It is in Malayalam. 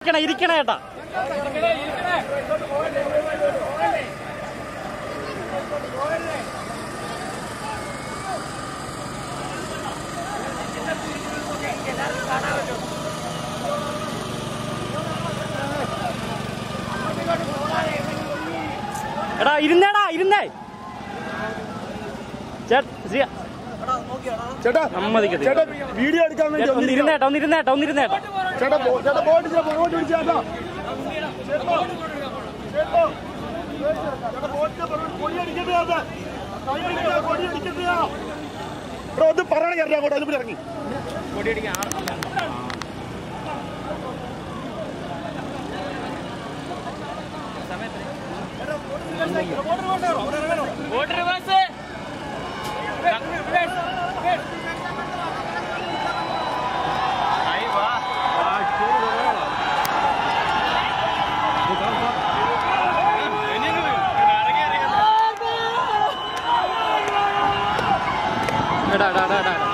ഇരിക്കണ ഇരിക്കണ ഏട്ടാ എടാ ഇരുന്നേടാ ഇരുന്നേ ചേട്ടാ ചേട്ടാ സമ്മതിക്കത്തില്ല. ചേട്ടാ വീഡിയോ എടുക്കാൻ വേണ്ടി ഒന്ന് വന്നിരിക്കുകയാണ്. ഇരുന്നേട്ടാ ഒന്ന് ഇരുന്നേട്ടാ ഒന്ന് ഇരുന്നേട്ടാ ചേട്ടാ പോ- ചേട്ടാ പോയിട്ട് ചേട്ടാ പുറകോട്ട് പിടിച്ച് ചേട്ടാ ചേട്ടാ, ചേട്ടാ. ചേട്ടാ, പോയിട്ട് പുറകോട്ട് കൊടി അടിക്കരുത് ചേട്ടാ. കൈ പിടിക്കാ, കൊടി അടിക്കരുത് ചേട്ടാ. എടാ, ഒന്ന് പറയണ ചേട്ടാ അങ്ങോട്ട് അതിൽ ഇറങ്ങി എടാ എടാ എടാ എടാ